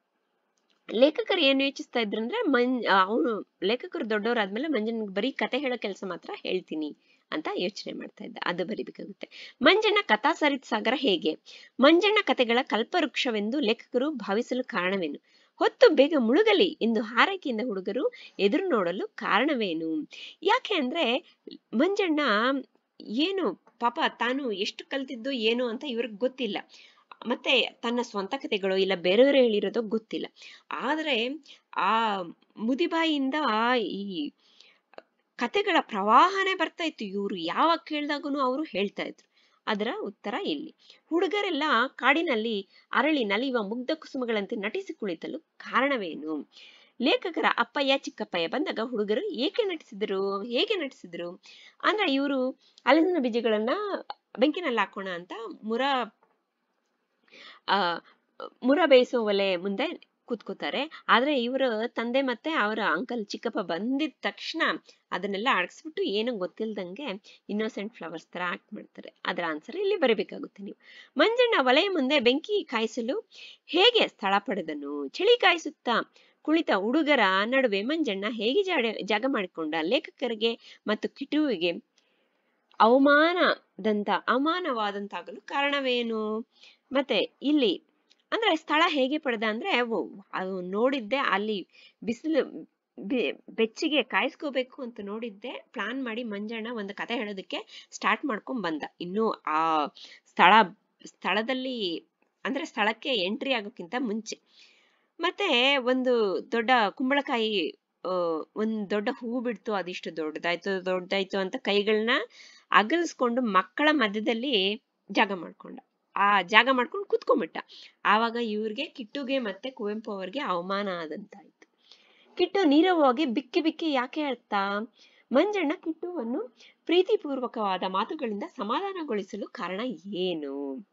ಲೇಖಕರು ಏನು ಯೋಚಿಸ್ತಾ ಇದ್ರಂದ್ರೆ ಮಂ ಅವನು ಲೇಖಕರು ದೊಡ್ಡವರಾದ್ಮೇಲೆ ಮಂಜನ್ ಬರೀ ಕತೆ ಹೇಳೋ ಕೆಲಸ ಮಾತ್ರ ಹೇಳ್ತೀನಿ ಅಂತ ಯೋಚನೆ ಮಾಡ್ತಾ ಇದ್ದ ಅದು ಬರಿಬೇಕಾಗುತ್ತೆ ಮಂಜಣ್ಣ ಕಥಾ ಸರಿತ್ ಸಾಗರ ಹೇಗೆ ಮಂಜಣ್ಣ ಕತೆಗಳ ಕಲ್ಪವೃಕ್ಷವೆಂದು ಲೇಖಕರು ಭಾವಿಸಲು ಕಾರಣವೇನು ಹೊತ್ತು ಬೇಗ ಮುಳುಗಲಿ ಎಂದು ಹಾರೈಕೆಯಿಂದ ಹುಡುಗರು ಎದುರು ನೋಡಲು ಕಾರಣವೇನು ಯಾಕೆ ಅಂದ್ರೆ ಮಂಜಣ್ಣ ಏನು ಪಾಪ ತಾನು ಎಷ್ಟು ಕಲ್ತಿದ್ದು ಏನು ಅಂತ ಇವ್ರಿಗೆ ಗೊತ್ತಿಲ್ಲ ಮತ್ತೆ ತನ್ನ ಸ್ವಂತ ಕಥೆಗಳು ಇಲ್ಲ ಬೇರೆಯವರು ಹೇಳಿರೋದೋ ಗೊತ್ತಿಲ್ಲ ಆದ್ರೆ ಆ ಮುದಿಬಾಯಿಯಿಂದ ಈ ಕತೆಗಳ ಪ್ರವಾಹನೇ ಬರ್ತಾ ಇತ್ತು ಇವರು ಯಾವಾಗ ಕೇಳಿದಾಗೂ ಅವರು ಹೇಳ್ತಾ ಇದ್ರು ಅದರ ಉತ್ತರ ಇಲ್ಲಿ ಹುಡುಗರೆಲ್ಲ ಕಾಡಿನಲ್ಲಿ ಅರಳಿ ನಲಿಯುವ ಮುಗ್ಧ ಕುಸುಮಗಳಂತೆ ನಟಿಸಿ ಕುಳಿತಲು ಕಾರಣವೇನು ಲೇಖಕರ ಅಪ್ಪಯ್ಯ ಚಿಕ್ಕಪ್ಪಯ್ಯ ಬಂದಾಗ ಹುಡುಗರು ಏಕೆ ನಟಿಸಿದ್ರು ಹೇಗೆ ನಟಿಸಿದ್ರು ಅಂದ್ರೆ ಇವರು ಹಲಸಿನ ಬೀಜಗಳನ್ನ ಬೆಂಕಿನಲ್ಲಿ ಹಾಕೋಣ ಅಂತ ಮುರ ಆ ಮುರ ಬೇಯಿಸೋ ಒಲೆ ಮುಂದೆ ಕೂತ್ಕೋತಾರೆ ಆದ್ರೆ ಇವರು ತಂದೆ ಮತ್ತೆ ಅವರ ಅಂಕಲ್ ಚಿಕ್ಕಪ್ಪ ಬಂದಿದ ತಕ್ಷಣ ಅದನ್ನೆಲ್ಲ ಅಡಗಿಸ್ಬಿಟ್ಟು ಏನು ಗೊತ್ತಿಲ್ದಂಗೆ ಇನ್ನೋಸೆಂಟ್ ಫ್ಲವರ್ಸ್ ತರ ಆಕ್ಟ್ ಮಾಡ್ತಾರೆ ಅದರ ಆನ್ಸರ್ ಇಲ್ಲಿ ಬರೀಬೇಕಾಗುತ್ತೆ ನೀವು ಮಂಜಣ್ಣ ಒಲೆಯ ಮುಂದೆ ಬೆಂಕಿ ಕಾಯಿಸಲು ಹೇಗೆ ಸ್ಥಳ ಪಡೆದನು ಚಳಿ ಕಾಯಿಸುತ್ತಾ ಕುಳಿತ ಹುಡುಗರ ನಡುವೆ ಮಂಜಣ್ಣ ಹೇಗೆ ಜಾಡ ಜಾಗ ಮಾಡಿಕೊಂಡ ಲೇಖಕರಿಗೆ ಮತ್ತು ಕಿಟುವಿಗೆ ಅವಮಾನದಂತ ಅವಮಾನವಾದಂತಾಗಲು ಕಾರಣವೇನು ಮತ್ತೆ ಇಲ್ಲಿ ಅಂದ್ರೆ ಸ್ಥಳ ಹೇಗೆ ಪಡೆದ ಅಂದ್ರೆ ಅವು ಅದು ನೋಡಿದ್ದೆ ಅಲ್ಲಿ ಬಿಸಿಲು ಬೆಚ್ಚಿಗೆ ಕಾಯಿಸ್ಕೋಬೇಕು ಅಂತ ನೋಡಿದ್ದೆ ಪ್ಲಾನ್ ಮಾಡಿ ಮಂಜಣ್ಣ ಒಂದು ಕತೆ ಹೇಳೋದಕ್ಕೆ ಸ್ಟಾರ್ಟ್ ಮಾಡ್ಕೊಂಡ್ ಬಂದ ಇನ್ನು ಆ ಸ್ಥಳ ಸ್ಥಳದಲ್ಲಿ ಅಂದ್ರೆ ಸ್ಥಳಕ್ಕೆ ಎಂಟ್ರಿ ಆಗೋಕ್ಕಿಂತ ಮುಂಚೆ ಮತ್ತೆ ಒಂದು ದೊಡ್ಡ ಕುಂಬಳಕಾಯಿ ಒಂದ್ ದೊಡ್ಡ ಹೂವು ಬಿಡ್ತು ಅದಿಷ್ಟು ದೊಡ್ಡದಾಯ್ತು ದೊಡ್ಡದಾಯ್ತು ಅಂತ ಕೈಗಳನ್ನ ಅಗಲಿಸ್ಕೊಂಡು ಮಕ್ಕಳ ಮಧ್ಯದಲ್ಲಿ ಜಾಗ ಮಾಡ್ಕೊಂಡ ಆ ಜಾಗ ಮಾಡ್ಕೊಂಡು ಕೂತ್ಕೊಂಡ್ಬಿಟ್ಟ ಆವಾಗ ಇವ್ರಿಗೆ ಕಿಟ್ಟುಗೆ ಮತ್ತೆ ಕುವೆಂಪು ಅವರಿಗೆ ಅವಮಾನ ಆದಂತಾಯ್ತು ಕಿಟ್ಟು ನೀರವಾಗಿ ಬಿಕ್ಕಿ ಬಿಕ್ಕಿ ಯಾಕೆ ಹೇಳ್ತಾ ಮಂಜಣ್ಣ ಕಿಟ್ಟುವನ್ನು ಪ್ರೀತಿಪೂರ್ವಕವಾದ ಮಾತುಗಳಿಂದ ಸಮಾಧಾನಗೊಳಿಸಲು ಕಾರಣ ಏನು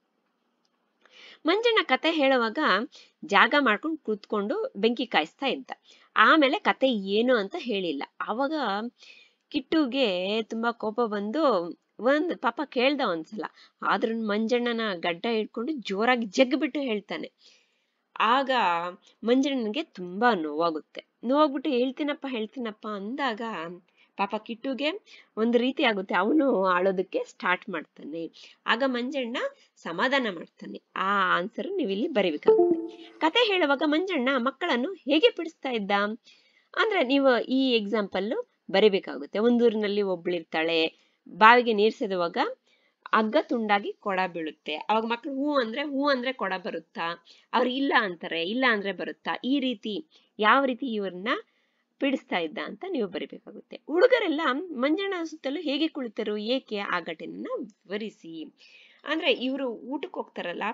ಮಂಜಣ್ಣ ಕತೆ ಹೇಳುವಾಗ ಜಾಗ ಮಾಡ್ಕೊಂಡು ಕೂತ್ಕೊಂಡು ಬೆಂಕಿ ಕಾಯಿಸ್ತಾ ಇದ್ದ ಆಮೇಲೆ ಕತೆ ಏನು ಅಂತ ಹೇಳಿಲ್ಲ ಆವಾಗ ಕಿಟ್ಟುಗೆ ತುಂಬಾ ಕೋಪ ಬಂದು ಒಂದ್ ಪಾಪ ಕೇಳ್ದ ಒಂದ್ಸಲ ಆದ್ರೂ ಮಂಜಣ್ಣನ ಗಡ್ಡ ಹಿಡ್ಕೊಂಡು ಜೋರಾಗಿ ಜಗ್ಬಿಟ್ಟು ಹೇಳ್ತಾನೆ ಆಗ ಮಂಜಣ್ಣನಿಗೆ ತುಂಬಾ ನೋವಾಗುತ್ತೆ ನೋವಾಗ್ಬಿಟ್ಟು ಹೇಳ್ತೀನಪ್ಪ ಹೇಳ್ತೀನಪ್ಪ ಅಂದಾಗ ಪಾಪ ಕಿಟ್ಟುಗೆ ಒಂದು ರೀತಿ ಆಗುತ್ತೆ ಅವನು ಆಳೋದಕ್ಕೆ ಸ್ಟಾರ್ಟ್ ಮಾಡ್ತಾನೆ ಆಗ ಮಂಜಣ್ಣ ಸಮಾಧಾನ ಮಾಡ್ತಾನೆ ಆ ಆನ್ಸರ್ ನೀವಿಲ್ಲಿ ಬರೀಬೇಕಾಗುತ್ತೆ ಕತೆ ಹೇಳುವಾಗ ಮಂಜಣ್ಣ ಮಕ್ಕಳನ್ನು ಹೇಗೆ ಬಿಡಿಸ್ತಾ ಇದ್ದ ಅಂದ್ರೆ ನೀವು ಈ ಎಕ್ಸಾಂಪಲ್ ಬರಿಬೇಕಾಗುತ್ತೆ ಒಂದೂರಿನಲ್ಲಿ ಒಬ್ಳಿರ್ತಾಳೆ ಬಾವಿಗೆ ನೀರ್ ಸೇದುವಾಗ ಹಗ್ಗ ತುಂಡಾಗಿ ಕೊಡ ಬೀಳುತ್ತೆ ಅವಾಗ ಮಕ್ಳು ಹೂ ಅಂದ್ರೆ ಹೂ ಅಂದ್ರೆ ಕೊಡ ಬರುತ್ತಾ ಅವ್ರು ಇಲ್ಲ ಅಂತಾರೆ ಇಲ್ಲ ಅಂದ್ರೆ ಬರುತ್ತಾ ಈ ರೀತಿ ಯಾವ ರೀತಿ ಇವ್ರನ್ನ ಪೀಡಿಸ್ತಾ ಇದ್ದ ಅಂತ ನೀವು ಬರಿಬೇಕಾಗುತ್ತೆ ಹುಡುಗರೆಲ್ಲ ಮಂಜಣ್ಣ ಸುತ್ತಲೂ ಹೇಗೆ ಕುಳಿತರು ಏಕೆ ಆ ಘಟನೆನ ವಿವರಿಸಿ ಅಂದ್ರೆ ಇವರು ಊಟಕ್ಕೆ ಹೋಗ್ತಾರಲ್ಲ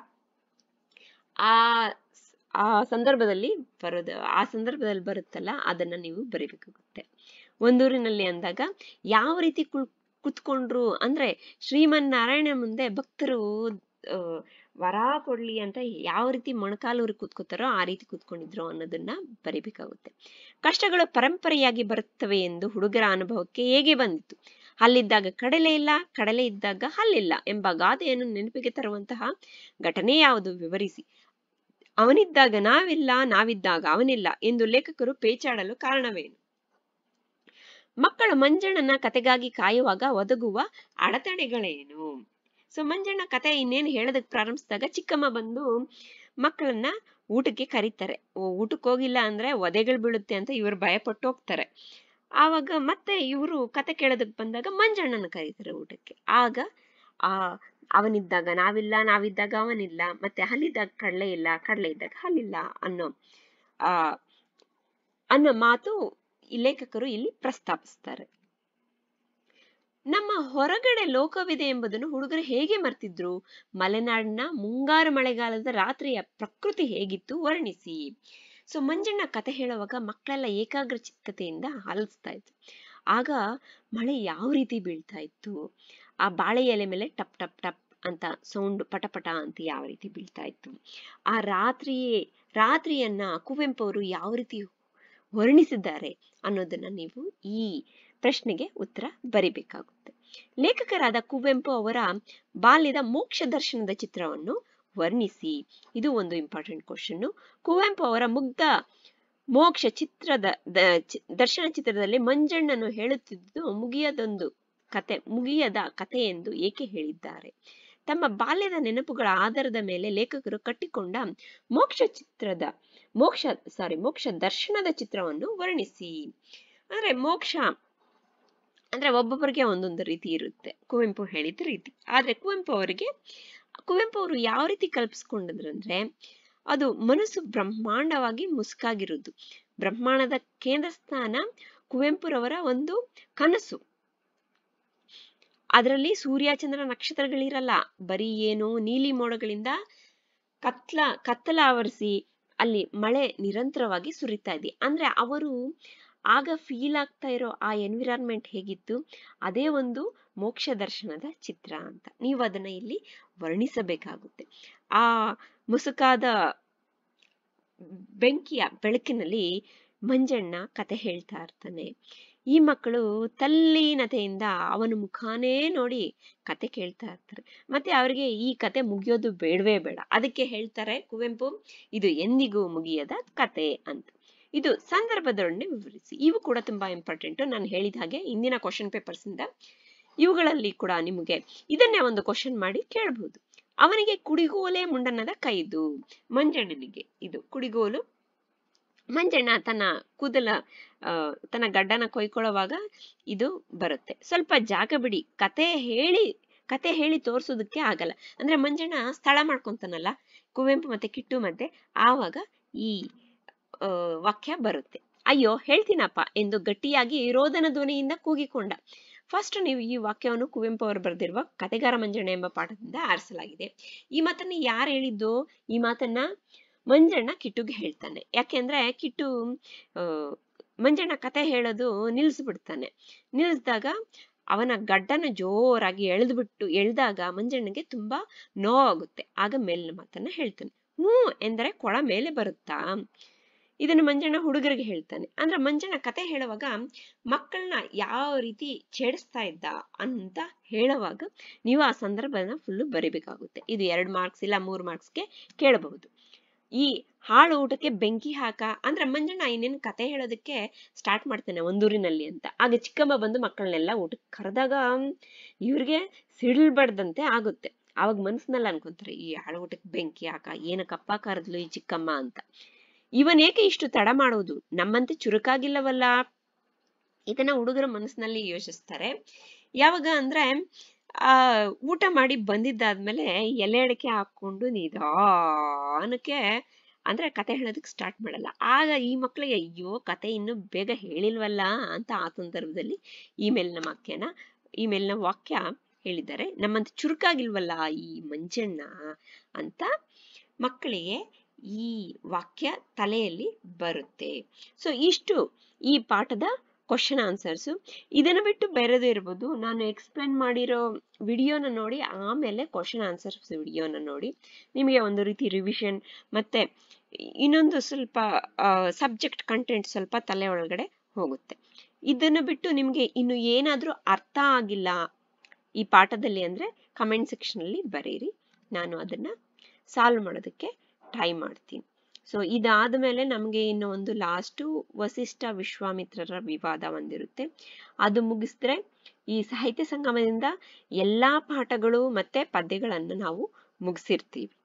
ಆ ಆ ಸಂದರ್ಭದಲ್ಲಿ ಬರೋದು ಆ ಸಂದರ್ಭದಲ್ಲಿ ಬರುತ್ತಲ್ಲ ಅದನ್ನ ನೀವು ಬರಿಬೇಕಾಗುತ್ತೆ ಒಂದೂರಿನಲ್ಲಿ ಅಂದಾಗ ಯಾವ ರೀತಿ ಕುಳ್ ಕುತ್ಕೊಂಡ್ರು ಅಂದ್ರೆ ಶ್ರೀಮನ್ ನಾರಾಯಣ ಮುಂದೆ ಭಕ್ತರು ಆ, ವರ ಕೊಡ್ಲಿ ಅಂತ ಯಾವ ರೀತಿ ಮೊಣಕಾಲೂರಿ ಕೂತ್ಕೋತಾರೋ ಆ ರೀತಿ ಕೂತ್ಕೊಂಡಿದ್ರು ಅನ್ನೋದನ್ನ ಬರಿಬೇಕಾಗುತ್ತೆ ಕಷ್ಟಗಳು ಪರಂಪರೆಯಾಗಿ ಬರುತ್ತವೆ ಎಂದು ಹುಡುಗರ ಅನುಭವಕ್ಕೆ ಹೇಗೆ ಬಂದಿತು ಹಲ್ಲಿದ್ದಾಗ ಕಡಲೆ ಇಲ್ಲ ಕಡಲೆ ಇದ್ದಾಗ ಹಲ್ಲಿಲ್ಲ ಎಂಬ ಗಾದೆಯನ್ನು ನೆನಪಿಗೆ ತರುವಂತಹ ಘಟನೆ ಯಾವುದು ವಿವರಿಸಿ ಅವನಿದ್ದಾಗ ನಾವಿಲ್ಲ ನಾವಿದ್ದಾಗ ಅವನಿಲ್ಲ ಎಂದು ಲೇಖಕರು ಪೇಚಾಡಲು ಕಾರಣವೇನು ಮಕ್ಕಳು ಮಂಜಣ್ಣನ ಕತೆಗಾಗಿ ಕಾಯುವಾಗ ಒದಗುವ ಅಡೆತಡೆಗಳೇನು ಸೊ ಮಂಜಣ್ಣ ಕತೆ ಇನ್ನೇನು ಹೇಳೋದಕ್ ಪ್ರಾರಂಭಿಸಿದಾಗ ಚಿಕ್ಕಮ್ಮ ಬಂದು ಮಕ್ಕಳನ್ನ ಊಟಕ್ಕೆ ಕರೀತಾರೆ ಓ, ಊಟಕ್ಕೆ ಹೋಗಿಲ್ಲ ಅಂದ್ರೆ ಒದೆಗಳು ಬೀಳುತ್ತೆ ಅಂತ ಇವ್ರು ಭಯಪಟ್ಟು ಹೋಗ್ತಾರೆ ಆವಾಗ ಮತ್ತೆ ಇವರು ಕತೆ ಕೇಳೋದಕ್ ಬಂದಾಗ ಮಂಜಣ್ಣನ ಕರೀತಾರೆ ಊಟಕ್ಕೆ ಆಗ ಆ ಅವನಿದ್ದಾಗ ನಾವಿಲ್ಲ ನಾವಿದ್ದಾಗ ಅವನಿಲ್ಲ ಮತ್ತೆ ಹಲ್ಲಿದ್ದಾಗ ಕಡಲೆ ಇಲ್ಲ ಕಡಲೆ ಇದ್ದಾಗ ಹಲ್ಲಿಲ್ಲ ಅನ್ನೋ ಆ ಅನ್ನೋ ಮಾತು ಈ ಲೇಖಕರು ಇಲ್ಲಿ ಪ್ರಸ್ತಾಪಿಸ್ತಾರೆ ನಮ್ಮ ಹೊರಗಡೆ ಲೋಕವಿದೆ ಎಂಬುದನ್ನು ಹುಡುಗರು ಹೇಗೆ ಮರ್ತಿದ್ರು ಮಲೆನಾಡಿನ ಮುಂಗಾರು ಮಳೆಗಾಲದ ರಾತ್ರಿಯ ಪ್ರಕೃತಿ ಹೇಗಿತ್ತು ವರ್ಣಿಸಿ ಸೊ ಮಂಜಣ್ಣ ಕತೆ ಹೇಳುವಾಗ ಮಕ್ಕಳೆಲ್ಲ ಏಕಾಗ್ರ ಚಿತ್ತತೆಯಿಂದ ಆಲಿಸ್ತಾ ಇದ್ರು ಆಗ ಮಳೆ ಯಾವ ರೀತಿ ಬೀಳ್ತಾ ಇತ್ತು ಆ ಬಾಳೆ ಎಲೆ ಮೇಲೆ ಟಪ್ ಟಪ್ ಟಪ್ ಅಂತ ಸೌಂಡ್ ಪಟಪಟ ಅಂತ ಯಾವ ರೀತಿ ಬೀಳ್ತಾ ಇತ್ತು ಆ ರಾತ್ರಿಯೇ ರಾತ್ರಿಯನ್ನ ಕುವೆಂಪು ಅವರು ಯಾವ ರೀತಿ ವರ್ಣಿಸಿದ್ದಾರೆ ಅನ್ನೋದನ್ನ ನೀವು ಈ ಪ್ರಶ್ನೆಗೆ ಉತ್ತರ ಬರಿಬೇಕಾಗುತ್ತೆ ಲೇಖಕರಾದ ಕುವೆಂಪು ಅವರ ಬಾಲ್ಯದ ಮೋಕ್ಷ ದರ್ಶನದ ಚಿತ್ರವನ್ನು ವರ್ಣಿಸಿ ಇದು ಒಂದು ಇಂಪಾರ್ಟೆಂಟ್ ಕ್ವಶನ್ ಕುವೆಂಪು ಅವರ ಮುಗ್ಧ ಮೋಕ್ಷ ಚಿತ್ರದ ದ- ಚಿ- ದರ್ಶನ ಚಿತ್ರದಲ್ಲಿ ಮಂಜಣ್ಣನು ಹೇಳುತ್ತಿದ್ದು ಮುಗಿಯದೊಂದು ಕತೆ ಮುಗಿಯದ ಕತೆ ಎಂದು ಏಕೆ ಹೇಳಿದ್ದಾರೆ ತಮ್ಮ ಬಾಲ್ಯದ ನೆನಪುಗಳ ಆಧಾರದ ಮೇಲೆ ಲೇಖಕರು ಕಟ್ಟಿಕೊಂಡ ಮೋಕ್ಷ ಚಿತ್ರದ ಮೋಕ್ಷ ಸಾರಿ ಮೋಕ್ಷ ದರ್ಶನದ ಚಿತ್ರವನ್ನು ವರ್ಣಿಸಿ ಅಂದ್ರೆ ಮೋಕ್ಷ ಅಂದ್ರೆ ಒಬ್ಬೊಬ್ಬರಿಗೆ ಒಂದೊಂದು ರೀತಿ ಇರುತ್ತೆ ಕುವೆಂಪು ಹೇಳಿದ ರೀತಿ ಆದ್ರೆ ಕುವೆಂಪು ಅವರಿಗೆ ಕುವೆಂಪು ಅವರು ಯಾವ ರೀತಿ ಕಲ್ಪಿಸ್ಕೊಂಡಿದ್ರಂದ್ರೆ ಅದು ಮನಸ್ಸು ಬ್ರಹ್ಮಾಂಡವಾಗಿ ಮುಸುಕಾಗಿರುವುದು ಬ್ರಹ್ಮಾಂಡದ ಕೇಂದ್ರ ಸ್ಥಾನ ಕುವೆಂಪುರವರ ಒಂದು ಕನಸು ಅದರಲ್ಲಿ ಸೂರ್ಯ ಚಂದ್ರ ನಕ್ಷತ್ರಗಳಿರಲ್ಲ ಬರೀ ಏನು ನೀಲಿ ಮೋಡಗಳಿಂದ ಕತ್ಲ ಕತ್ತಲ ಆವರಿಸಿ ಅಲ್ಲಿ ಮಳೆ ನಿರಂತರವಾಗಿ ಸುರಿತಾ ಇದೆ ಅಂದ್ರೆ ಅವರು ಆಗ ಫೀಲ್ ಆಗ್ತಾ ಇರೋ ಆ ಎನ್ವಿರಾನ್ಮೆಂಟ್ ಹೇಗಿತ್ತು ಅದೇ ಒಂದು ಮೋಕ್ಷ ದರ್ಶನದ ಚಿತ್ರ ಅಂತ ನೀವು ಅದನ್ನ ಇಲ್ಲಿ ವರ್ಣಿಸಬೇಕಾಗುತ್ತೆ ಆ ಮುಸುಕಾದ ಬೆಂಕಿಯ ಬೆಳಕಿನಲ್ಲಿ ಮಂಜಣ್ಣ ಕತೆ ಹೇಳ್ತಾ ಇರ್ತಾನೆ ಈ ಮಕ್ಕಳು ತಲ್ಲೀನತೆಯಿಂದ ಅವನ ಮುಖಾನೇ ನೋಡಿ ಕತೆ ಕೇಳ್ತಾ ಇರ್ತಾರೆ ಮತ್ತೆ ಅವರಿಗೆ ಈ ಕತೆ ಮುಗಿಯೋದು ಬೇಡವೇ ಬೇಡ ಅದಕ್ಕೆ ಹೇಳ್ತಾರೆ ಕುವೆಂಪು ಇದು ಎಂದಿಗೂ ಮುಗಿಯದ ಕತೆ ಅಂತ ಇದು ಸಂದರ್ಭದೊಡನೆ ವಿವರಿಸಿ ಇವು ಕೂಡ ತುಂಬಾ ಇಂಪಾರ್ಟೆಂಟ್ ನಾನು ಹೇಳಿದ ಹಾಗೆ ಇಂದಿನ ಕ್ವಶನ್ ಪೇಪರ್ಸ್ ಇಂದ ಇವುಗಳಲ್ಲಿ ಕೂಡ ನಿಮಗೆ ಇದನ್ನೇ ಒಂದು ಕ್ವಶನ್ ಮಾಡಿ ಕೇಳಬಹುದು ಅವನಿಗೆ ಕುಡಿಗೋಲೆ ಮುಂಡನದ ಕೈದು ಮಂಜಣ್ಣನಿಗೆ ಇದು ಕುಡಿಗೋಲು ಮಂಜಣ್ಣ ತನ್ನ ಕೂದಲ ಆ, ತನ್ನ ಗಡ್ಡನ ಕೊಯ್ಕೊಳ್ಳುವಾಗ ಇದು ಬರುತ್ತೆ ಸ್ವಲ್ಪ ಜಾಗ ಬಿಡಿ ಕತೆ ಹೇಳಿ ಕತೆ ಹೇಳಿ ತೋರ್ಸೋದಕ್ಕೆ ಆಗಲ್ಲ ಅಂದ್ರೆ ಮಂಜಣ್ಣ ಸ್ಥಳ ಮಾಡ್ಕೊಂತಾನಲ್ಲ ಕುವೆಂಪು ಮತ್ತೆ ಕಿಟ್ಟು ಮತ್ತೆ ಆವಾಗ ಈ ಆ, ವಾಕ್ಯ ಬರುತ್ತೆ ಅಯ್ಯೋ ಹೇಳ್ತೀನಪ್ಪ ಎಂದು ಗಟ್ಟಿಯಾಗಿ ರೋದನ ಧ್ವನಿಯಿಂದ ಕೂಗಿಕೊಂಡ ಫಸ್ಟ್ ನೀವು ಈ ವಾಕ್ಯವನ್ನು ಕುವೆಂಪು ಅವರು ಬರೆದಿರುವ ಕತೆಗಾರ ಮಂಜಣ್ಣ ಎಂಬ ಪಾಠದಿಂದ ಆರಿಸಲಾಗಿದೆ ಈ ಮಾತನ್ನ ಯಾರು ಹೇಳಿದ್ದು ಈ ಮಾತನ್ನ ಮಂಜಣ್ಣ ಕಿಟ್ಟುಗೆ ಹೇಳ್ತಾನೆ ಯಾಕೆಂದ್ರೆ ಕಿಟ್ಟು ಆ, ಮಂಜಣ್ಣ ಕತೆ ಹೇಳೋದು ನಿಲ್ಲಿಸ್ಬಿಡ್ತಾನೆ ನಿಲ್ಲಿಸಿದಾಗ ಅವನ ಗಡ್ಡನ ಜೋರಾಗಿ ಎಳೆದ್ಬಿಟ್ಟು ಎಳ್ದಾಗ ಮಂಜಣ್ಣಗೆ ತುಂಬಾ ನೋವಾಗುತ್ತೆ ಆಗ ಮೇಲಿನ ಮಾತನ್ನ ಹೇಳ್ತಾನೆ ಹ್ಞೂ ಎಂದರೆ ಕೊಳ ಮೇಲೆ ಬರುತ್ತಾ ಇದನ್ನು ಮಂಜಣ್ಣ ಹುಡುಗರಿಗೆ ಹೇಳ್ತಾನೆ ಅಂದ್ರೆ ಮಂಜಣ್ಣ ಕತೆ ಹೇಳುವಾಗ ಮಕ್ಕಳನ್ನ ಯಾವ ರೀತಿ ಛೇಡಿಸ್ತಾ ಇದ್ದ ಅಂತ ಹೇಳುವಾಗ ನೀವು ಆ ಸಂದರ್ಭನ ಫುಲ್ಲು ಬರಿಬೇಕಾಗುತ್ತೆ ಇದು ಎರಡು ಮಾರ್ಕ್ಸ್ ಇಲ್ಲ ಮೂರು ಮಾರ್ಕ್ಸ್ಗೆ ಕೇಳಬಹುದು ಈ ಹಾಳು ಊಟಕ್ಕೆ ಬೆಂಕಿ ಹಾಕ ಅಂದ್ರೆ ಮಂಜಣ್ಣ ಇನ್ನೇನು ಕತೆ ಹೇಳೋದಕ್ಕೆ ಸ್ಟಾರ್ಟ್ ಮಾಡ್ತಾನೆ ಒಂದೂರಿನಲ್ಲಿ ಅಂತ ಆಗ ಚಿಕ್ಕಮ್ಮ ಬಂದು ಮಕ್ಕಳನ್ನೆಲ್ಲ ಊಟಕ್ಕೆ ಕರೆದಾಗ ಇವ್ರಿಗೆ ಸಿಡಿಲ್ಬಡ್ದಂತೆ ಆಗುತ್ತೆ ಆವಾಗ ಮನಸ್ಸಿನಲ್ಲಿ ಅನ್ಕೊಂತಾರೆ ಈ ಹಾಳು ಊಟಕ್ಕೆ ಬೆಂಕಿ ಹಾಕ ಏನಕ್ಕಪ್ಪ ಕರೆದ್ಲು ಈ ಚಿಕ್ಕಮ್ಮ ಅಂತ ಇವನ್ ಏಕೆ ಇಷ್ಟು ತಡ ಮಾಡೋದು ನಮ್ಮಂತೆ ಚುರುಕಾಗಿಲ್ಲವಲ್ಲ ಇದನ್ನ ಹುಡುಗರ ಮನಸ್ಸಿನಲ್ಲಿ ಯೋಚಿಸ್ತಾರೆ ಯಾವಾಗ ಅಂದ್ರೆ ಆ ಊಟ ಮಾಡಿ ಬಂದಿದ್ದಾದ್ಮೇಲೆ ಎಲೆ ಅಡಿಕೆ ಹಾಕೊಂಡು ನಿಧಾನಕ್ಕೆ ಅಂದ್ರೆ ಕತೆ ಹೇಳೋದಕ್ಕೆ ಸ್ಟಾರ್ಟ್ ಮಾಡಲ್ಲ ಆಗ ಈ ಮಕ್ಳಿಗೆ ಅಯ್ಯೋ ಕತೆ ಇನ್ನು ಬೇಗ ಹೇಳಿಲ್ವಲ್ಲ ಅಂತ ಆ ಸಂದರ್ಭದಲ್ಲಿ ಈ ಮೇಲಿನ ವಾಕ್ಯನ ಈ ಮೇಲಿನ ವಾಕ್ಯ ಹೇಳಿದ್ದಾರೆ ನಮ್ಮಂತ ಚುರುಕಾಗಿಲ್ವಲ್ಲ ಈ ಮಂಜಣ್ಣ ಅಂತ ಮಕ್ಕಳಿಗೆ ಈ ವಾಕ್ಯ ತಲೆಯಲ್ಲಿ ಬರುತ್ತೆ ಸೊ ಇಷ್ಟು ಈ ಪಾಠದ ಕ್ವಶನ್ ಆನ್ಸರ್ಸು ಇದನ್ನು ಬಿಟ್ಟು ಬೇರೆದು ಇರ್ಬೋದು ನಾನು ಎಕ್ಸ್ಪ್ಲೇನ್ ಮಾಡಿರೋ ವಿಡಿಯೋನ ನೋಡಿ ಆಮೇಲೆ ಕ್ವಶನ್ ಆನ್ಸರ್ಸ್ ವಿಡಿಯೋನ ನೋಡಿ ನಿಮಗೆ ಒಂದು ರೀತಿ ರಿವಿಷನ್ ಮತ್ತೆ ಇನ್ನೊಂದು ಸ್ವಲ್ಪ ಸಬ್ಜೆಕ್ಟ್ ಕಂಟೆಂಟ್ ಸ್ವಲ್ಪ ತಲೆ ಒಳಗಡೆ ಹೋಗುತ್ತೆ ಇದನ್ನು ಬಿಟ್ಟು ನಿಮಗೆ ಇನ್ನು ಏನಾದರೂ ಅರ್ಥ ಆಗಿಲ್ಲ ಈ ಪಾಠದಲ್ಲಿ ಅಂದರೆ ಕಮೆಂಟ್ ಸೆಕ್ಷನಲ್ಲಿ ಬರೀರಿ ನಾನು ಅದನ್ನು ಸಾಲ್ವ್ ಮಾಡೋದಕ್ಕೆ ಟ್ರೈ ಮಾಡ್ತೀನಿ ಸೊ ಇದಾದ ಮೇಲೆ ನಮಗೆ ಇನ್ನು ಒಂದು ಲಾಸ್ಟು ವಸಿಷ್ಠ ವಿಶ್ವಾಮಿತ್ರರ ವಿವಾದ ಒಂದಿರುತ್ತೆ ಅದು ಮುಗಿಸಿದ್ರೆ ಈ ಸಾಹಿತ್ಯ ಸಂಗಮದಿಂದ ಎಲ್ಲಾ ಪಾಠಗಳು ಮತ್ತೆ ಪದ್ಯಗಳನ್ನು ನಾವು ಮುಗಿಸಿರ್ತೀವಿ